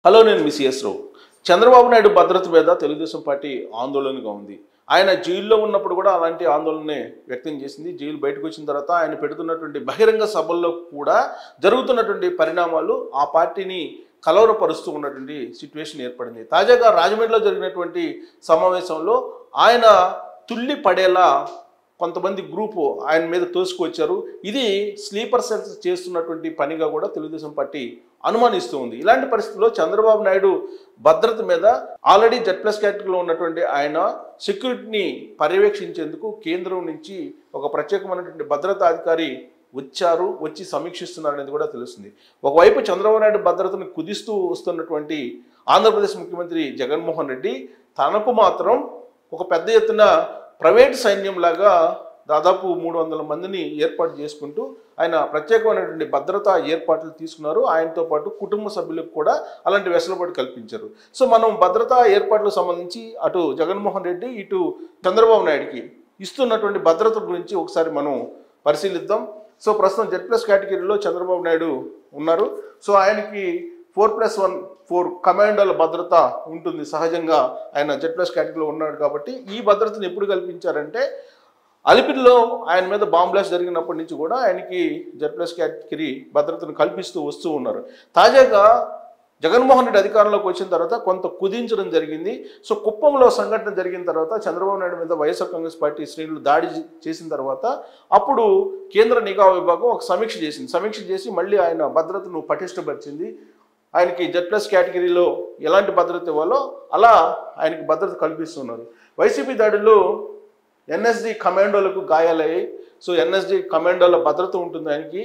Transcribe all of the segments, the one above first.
hello నేను M S Rao Chandrababu Naidu భద్రత మీద తెలుగుదేశం పార్టీ ఆందోళనగా ఉంది ఆయన జైల్లో ఉన్నప్పుడు కూడా అలాంటి ఆందోళనే వ్యక్తం చేసింది జైలు బయటకు వచ్చిన తర్వాత ఆయన పెడుతున్నటువంటి బహిరంగ సభల్లో కూడా జరుగుతున్నటువంటి పరిణామాలు ఆ పార్టీని కలవరపరుస్తూ ఉన్నటువంటి సిచ్యువేషన్ ఏర్పడింది తాజాగా రాజమండ్రిలో జరిగినటువంటి సమావేశంలో ఆయన తుల్లి పడేలా కొంతమంది గ్రూపు ఆయన మీద తోసుకొచ్చారు ఇది స్లీపర్ సెల్స్ చేస్తున్నటువంటి పనిగా కూడా తెలుగుదేశం పార్టీ అనుమానిస్తూ ఉంది ఇలాంటి పరిస్థితుల్లో చంద్రబాబు నాయుడు భద్రత మీద ఆల్రెడీ జెడ్ ప్లస్ కేటగిరీలో ఉన్నటువంటి ఆయన సెక్యూరిటీని పర్యవేక్షించేందుకు కేంద్రం నుంచి ఒక ప్రత్యేకమైనటువంటి భద్రతా అధికారి వచ్చారు వచ్చి సమీక్షిస్తున్నారు అనేది కూడా తెలుస్తుంది ఒకవైపు చంద్రబాబు నాయుడు భద్రతను కుదిస్తూ వస్తున్నటువంటి ఆంధ్రప్రదేశ్ ముఖ్యమంత్రి జగన్మోహన్ రెడ్డి తనకు మాత్రం ఒక పెద్ద ఎత్తున ప్రైవేట్ సైన్యం లాగా దాదాపు మూడు వందల మందిని ఏర్పాటు చేసుకుంటూ ఆయన ప్రత్యేకమైనటువంటి భద్రతా ఏర్పాట్లు తీసుకున్నారు ఆయనతో పాటు కుటుంబ సభ్యులకు కూడా అలాంటి వెసులుబాటు కల్పించారు సో మనం భద్రతా ఏర్పాట్లకు సంబంధించి అటు జగన్మోహన్ రెడ్డి ఇటు చంద్రబాబు నాయుడుకి ఇస్తున్నటువంటి భద్రత గురించి ఒకసారి మనం పరిశీలిద్దాం సో ప్రస్తుతం జెడ్ ప్లస్ కేటగిరీలో చంద్రబాబు నాయుడు ఉన్నారు సో ఆయనకి ఫోర్ ప్లస్ వన్ ఫోర్ కమాండోల భద్రత ఉంటుంది సహజంగా ఆయన జెడ్ ప్లస్ కేటగిరీలో ఉన్నాడు కాబట్టి ఈ భద్రతను ఎప్పుడు కల్పించారంటే అలిపిరిలో ఆయన మీద బాంబ్ బ్లాస్ట్ జరిగినప్పటి నుంచి కూడా ఆయనకి జెడ్ ప్లస్ కేటగిరీ భద్రతను కల్పిస్తూ వస్తూ ఉన్నారు తాజాగా జగన్మోహన్ రెడ్డి అధికారంలోకి వచ్చిన తర్వాత కొంత కుదించడం జరిగింది సో కుప్పంలో సంఘటన జరిగిన తర్వాత చంద్రబాబు నాయుడు మీద వైఎస్ఆర్ కాంగ్రెస్ పార్టీ శ్రేణులు దాడి చే- చేసిన తర్వాత అప్పుడు కేంద్ర నిఘా విభాగం ఒక సమీక్ష చేసింది సమీక్ష చేసి మళ్ళీ ఆయన భద్రతను పటిష్టపరిచింది ఆయనకి జెడ్ ప్లస్ కేటగిరీలో ఎలాంటి భద్రత ఇవ్వాలో అలా ఆయనకి భద్రత కల్పిస్తున్నారు వైసీపీ దాడిలో ఎన్ఎస్డి కమాండోలకు గాయాలయ్యాయి సో ఎన్ఎస్డి కమాండోల భద్రత ఉంటుంది ఆయనకి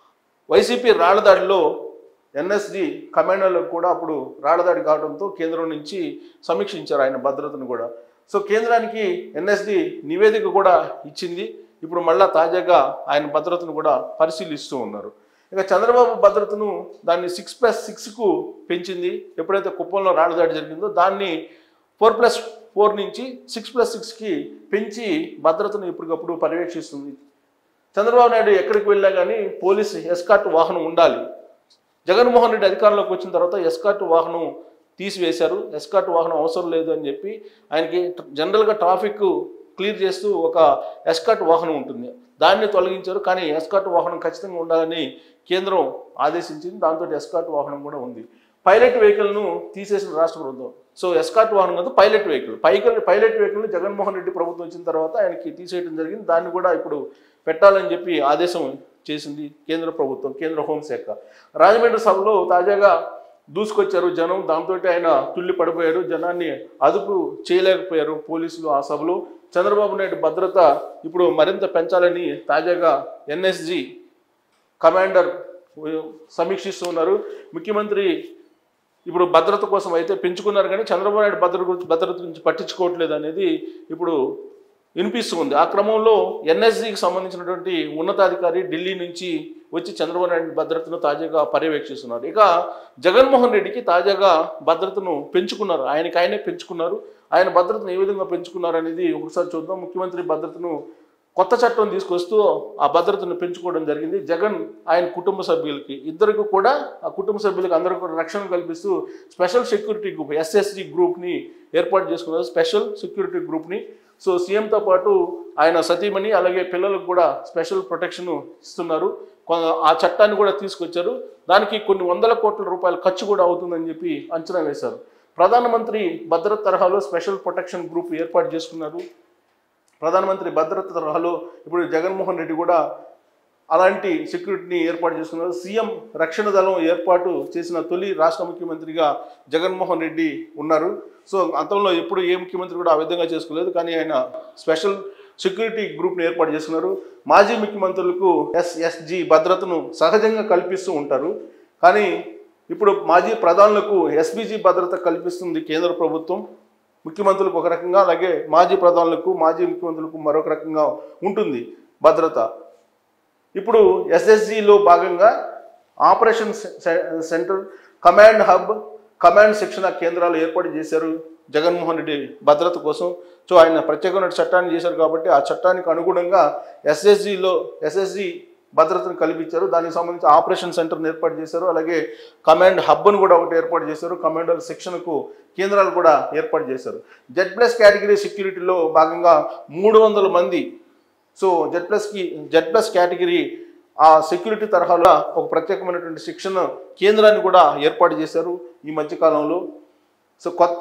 వైసీపీ రాళ్ల దాడిలో ఎన్ఎస్డి కమాండోలకు కూడా అప్పుడు రాళ్లదాడి కావడంతో కేంద్రం నుంచి సమీక్షించారు ఆయన భద్రతను కూడా సో కేంద్రానికి ఎన్ఎస్డి నివేదిక కూడా ఇచ్చింది ఇప్పుడు మళ్ళా తాజాగా ఆయన భద్రతను కూడా పరిశీలిస్తూ ఉన్నారు ఇక చంద్రబాబు భద్రతను దాన్ని సిక్స్ ప్లస్ సిక్స్కు పెంచింది ఎప్పుడైతే కుప్పంలో రాళ్లదాడి జరిగిందో దాన్ని ఫోర్ ప్లస్ ఫోర్ నుంచి సిక్స్ ప్లస్ సిక్స్కి పెంచి భద్రతను ఎప్పటికప్పుడు పర్యవేక్షిస్తుంది చంద్రబాబు నాయుడు ఎక్కడికి వెళ్ళా కానీ పోలీస్ ఎస్కాట్ వాహనం ఉండాలి జగన్మోహన్ రెడ్డి అధికారంలోకి వచ్చిన తర్వాత ఎస్కాట్ వాహనం తీసివేశారు ఎస్కాట్ వాహనం అవసరం లేదు అని చెప్పి ఆయనకి జనరల్గా ట్రాఫిక్ క్లియర్ చేస్తూ ఒక ఎస్కాట్ వాహనం ఉంటుంది దాన్ని తొలగించారు కానీ ఎస్కాట్ వాహనం ఖచ్చితంగా ఉండాలని కేంద్రం ఆదేశించింది దాంతో ఎస్కాట్ వాహనం కూడా ఉంది పైలట్ వెహికల్ను తీసేసిన రాష్ట్ర ప్రభుత్వం సో ఎస్కాట్ వాహనం కాదు పైలట్ వెహికల్ పైకల్ పైలట్ వెహికల్ని జగన్మోహన్ రెడ్డి ప్రభుత్వం వచ్చిన తర్వాత ఆయనకి తీసేయడం జరిగింది దాన్ని కూడా ఇప్పుడు పెట్టాలని చెప్పి ఆదేశం చేసింది కేంద్ర ప్రభుత్వం కేంద్ర హోంశాఖ రాజమండ్రి సభలో తాజాగా దూసుకొచ్చారు జనం దాంతో ఆయన తుల్లి పడిపోయారు జనాన్ని అదుపు చేయలేకపోయారు పోలీసులు ఆ సభలో చంద్రబాబు నాయుడు భద్రత ఇప్పుడు మరింత పెంచాలని తాజాగా ఎన్ఎస్జి కమాండర్ సమీక్షిస్తూ ఉన్నారు ముఖ్యమంత్రి ఇప్పుడు భద్రత కోసం అయితే పెంచుకున్నారు కానీ చంద్రబాబు నాయుడు భద్రత గురించి భద్రత గురించి పట్టించుకోవట్లేదు అనేది ఇప్పుడు వినిపిస్తుంది ఆ క్రమంలో ఎన్ఎస్జికి సంబంధించినటువంటి ఉన్నతాధికారి ఢిల్లీ నుంచి వచ్చి చంద్రబాబు నాయుడు భద్రతను తాజాగా పర్యవేక్షిస్తున్నారు ఇక జగన్మోహన్ రెడ్డికి తాజాగా భద్రతను పెంచుకున్నారు ఆయనకి ఆయనే పెంచుకున్నారు ఆయన భద్రతను ఏ విధంగా పెంచుకున్నారు అనేది ఒకసారి చూద్దాం ముఖ్యమంత్రి భద్రతను కొత్త చట్టం తీసుకొస్తూ ఆ భద్రతను పెంచుకోవడం జరిగింది జగన్ ఆయన కుటుంబ సభ్యులకి ఇద్దరికి కూడా ఆ కుటుంబ సభ్యులకు అందరికీ కూడా రక్షణ కల్పిస్తూ స్పెషల్ సెక్యూరిటీ గ్రూప్ ఎస్ఎస్జి గ్రూప్ని ఏర్పాటు చేసుకున్నారు స్పెషల్ సెక్యూరిటీ గ్రూప్ని సో సీఎంతో పాటు ఆయన సతీమణి అలాగే పిల్లలకు కూడా స్పెషల్ ప్రొటెక్షన్ ఇస్తున్నారు కొ- ఆ చట్టాన్ని కూడా తీసుకొచ్చారు దానికి కొన్ని వందల కోట్ల రూపాయల ఖర్చు కూడా అవుతుందని చెప్పి అంచనా వేశారు ప్రధానమంత్రి భద్రత తరహాలో స్పెషల్ ప్రొటెక్షన్ గ్రూప్ ఏర్పాటు చేసుకున్నారు ప్రధానమంత్రి భద్రత తరహాలో ఇప్పుడు జగన్మోహన్ రెడ్డి కూడా అలాంటి సెక్యూరిటీని ఏర్పాటు చేసుకున్నారు సీఎం రక్షణ దళం ఏర్పాటు చేసిన తొలి రాష్ట్ర ముఖ్యమంత్రిగా జగన్మోహన్ రెడ్డి ఉన్నారు సో అంతంలో ఎప్పుడు ఏ ముఖ్యమంత్రి కూడా ఆ విధంగా చేసుకోలేదు కానీ ఆయన స్పెషల్ సెక్యూరిటీ గ్రూప్ని ఏర్పాటు చేసుకున్నారు మాజీ ముఖ్యమంత్రులకు ఎస్ఎస్జి భద్రతను సహజంగా కల్పిస్తూ ఉంటారు కానీ ఇప్పుడు మాజీ ప్రధానులకు ఎస్బీజీ భద్రత కల్పిస్తుంది కేంద్ర ప్రభుత్వం ముఖ్యమంత్రులకు ఒక రకంగా అలాగే మాజీ ప్రధానులకు మాజీ ముఖ్యమంత్రులకు మరొక రకంగా ఉంటుంది భద్రత ఇప్పుడు ఎస్ఎస్జిలో భాగంగా ఆపరేషన్ సె- సెంటర్ కమాండ్ హబ్ కమాండ్ శిక్షణ కేంద్రాలు ఏర్పాటు చేశారు జగన్మోహన్ రెడ్డి భద్రత కోసం సో ఆయన ప్రత్యేకమైన చట్టాన్ని చేశారు కాబట్టి ఆ చట్టానికి అనుగుణంగా ఎస్ఎస్జిలో ఎస్ఎస్జి భద్రతను కల్పించారు దానికి సంబంధించి ఆపరేషన్ సెంటర్ని ఏర్పాటు చేశారు అలాగే కమాండ్ హబ్ను కూడా ఒకటి ఏర్పాటు చేశారు కమాండర్ శిక్షణకు కేంద్రాలు కూడా ఏర్పాటు చేశారు జెడ్ ప్లస్ కేటగిరీ సెక్యూరిటీలో భాగంగా మూడు వందల మంది సో జెడ్ ప్లస్కి జెడ్ ప్లస్ కేటగిరీ ఆ సెక్యూరిటీ తరహాలో ఒక ప్రత్యేకమైనటువంటి శిక్షణ కేంద్రాన్ని కూడా ఏర్పాటు చేశారు ఈ మధ్యకాలంలో సో కొత్త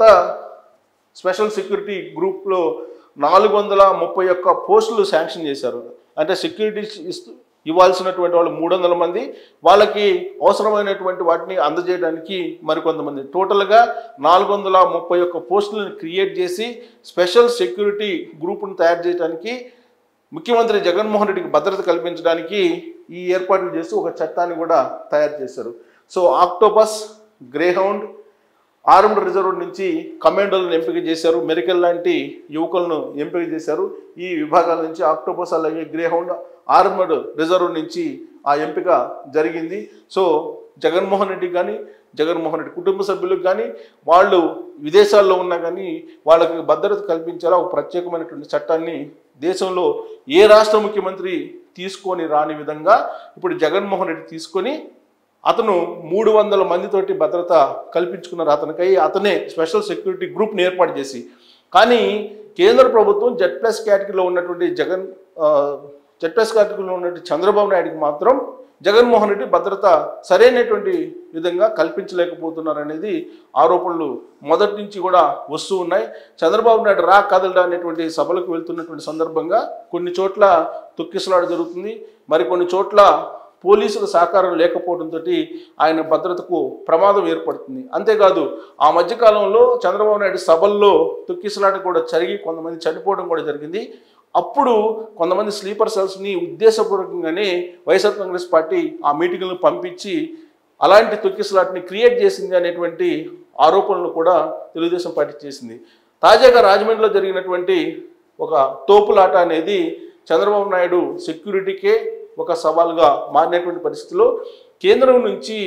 స్పెషల్ సెక్యూరిటీ గ్రూప్లో నాలుగు వందల ముప్పై ఒక్క పోస్టులు శాంక్షన్ చేశారు అంటే సెక్యూరిటీ ఇస్తూ ఇవ్వాల్సినటువంటి వాళ్ళు మూడు వందల మంది వాళ్ళకి అవసరమైనటువంటి వాటిని అందజేయడానికి మరికొంతమంది టోటల్గా నాలుగు వందల ముప్పై ఒక్క పోస్టులను క్రియేట్ చేసి స్పెషల్ సెక్యూరిటీ గ్రూప్ను తయారు చేయడానికి ముఖ్యమంత్రి జగన్మోహన్ రెడ్డికి భద్రత కల్పించడానికి ఈ ఏర్పాట్లు చేసి ఒక చట్టాన్ని కూడా తయారు చేశారు so octopus greyhound armed reserve నుంచి కమాండోలను ఎంపిక చేశారు మెరికల్ లాంటి యువకులను ఎంపిక చేశారు ఈ విభాగాల నుంచి ఆక్టోపస్ అలాగే గ్రేహౌండ్ ఆర్మడ్ రిజర్వ్ నుంచి ఆ ఎంపిక జరిగింది సో జగన్మోహన్ రెడ్డి కానీ జగన్మోహన్ రెడ్డి కుటుంబ సభ్యులకు కానీ వాళ్ళు విదేశాల్లో ఉన్నా కానీ వాళ్ళకి భద్రత కల్పించేలా ఒక ప్రత్యేకమైనటువంటి చట్టాన్ని దేశంలో ఏ రాష్ట్ర ముఖ్యమంత్రి తీసుకొని రాని విధంగా ఇప్పుడు జగన్మోహన్ రెడ్డి తీసుకొని అతను మూడు వందల మందితోటి భద్రత కల్పించుకున్నారు అతనికై అతనే స్పెషల్ సెక్యూరిటీ గ్రూప్ని ఏర్పాటు చేసి కానీ కేంద్ర ప్రభుత్వం జెడ్ ప్లస్ కేటగిరీలో ఉన్నటువంటి జగన్ ఆ, జెడ్ ప్లస్ కేటగిరీలో ఉన్నటువంటి చంద్రబాబు నాయుడుకి మాత్రం జగన్మోహన్ రెడ్డి భద్రత సరైనటువంటి విధంగా కల్పించలేకపోతున్నారు అనేది ఆరోపణలు మొదటి నుంచి కూడా వస్తూ ఉన్నాయి చంద్రబాబు నాయుడు రా కదలడా అనేటువంటి సభలకు వెళ్తున్నటువంటి సందర్భంగా కొన్ని చోట్ల తొక్కిసలాట జరుగుతుంది మరికొన్ని చోట్ల పోలీసుల సహకారం లేకపోవడంతో ఆయన భద్రతకు ప్రమాదం ఏర్పడుతుంది అంతేకాదు ఆ మధ్యకాలంలో చంద్రబాబు నాయుడు సభల్లో తొక్కిసలాట కూడా జరిగి కొంతమంది చనిపోవడం కూడా జరిగింది అప్పుడు కొంతమంది స్లీపర్ సెల్స్ని ఉద్దేశపూర్వకంగానే వైఎస్ఆర్ కాంగ్రెస్ పార్టీ ఆ మీటింగ్లను పంపించి అలాంటి తొక్కిసలాట్ని క్రియేట్ చేసింది అనేటువంటి ఆరోపణలు కూడా తెలుగుదేశం పార్టీ చేసింది తాజాగా రాజమండ్రిలో జరిగినటువంటి ఒక తోపులాట అనేది చంద్రబాబు నాయుడు సెక్యూరిటీకే ఒక సవాల్గా మారినటువంటి పరిస్థితిలో కేంద్రం నుంచి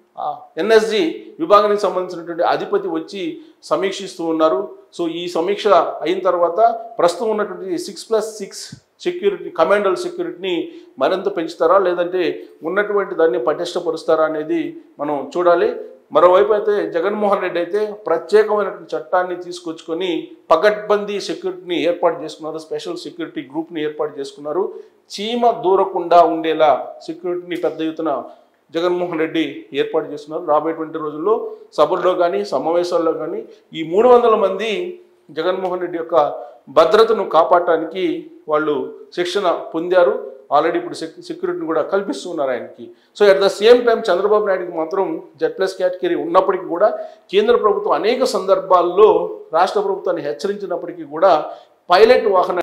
ఎన్ఎస్జి విభాగానికి సంబంధించినటువంటి అధిపతి వచ్చి సమీక్షిస్తూ ఉన్నారు సో ఈ సమీక్ష అయిన తర్వాత ప్రస్తుతం ఉన్నటువంటి సిక్స్ ప్లస్ సిక్స్ సెక్యూరిటీ కమాండల్ సెక్యూరిటీని మరింత పెంచుతారా లేదంటే ఉన్నటువంటి దాన్ని పటిష్టపరుస్తారా అనేది మనం చూడాలి మరోవైపు అయితే జగన్మోహన్ రెడ్డి అయితే ప్రత్యేకమైనటువంటి చట్టాన్ని తీసుకొచ్చుకొని పగడ్బందీ సెక్యూరిటీని ఏర్పాటు చేసుకున్నారు స్పెషల్ సెక్యూరిటీ గ్రూప్ని ఏర్పాటు చేసుకున్నారు చీమ దూరకుండా ఉండేలా సెక్యూరిటీని పెద్ద ఎత్తున జగన్మోహన్ రెడ్డి ఏర్పాటు చేస్తున్నారు రాబోయేటువంటి రోజుల్లో సభల్లో కానీ సమావేశాల్లో కానీ ఈ మూడు వందల మంది జగన్మోహన్ రెడ్డి యొక్క భద్రతను కాపాడటానికి వాళ్ళు శిక్షణ పొందారు ఆల్రెడీ ఇప్పుడు సెక్ సెక్యూరిటీని కూడా కల్పిస్తున్నారు ఆయనకి so at the same time Chandrababu నాయుడుకి మాత్రం జెడ్ ప్లస్ కేటగిరీ ఉన్నప్పటికీ కూడా కేంద్ర ప్రభుత్వం అనేక సందర్భాల్లో రాష్ట్ర ప్రభుత్వాన్ని హెచ్చరించినప్పటికీ కూడా పైలట్ వాహన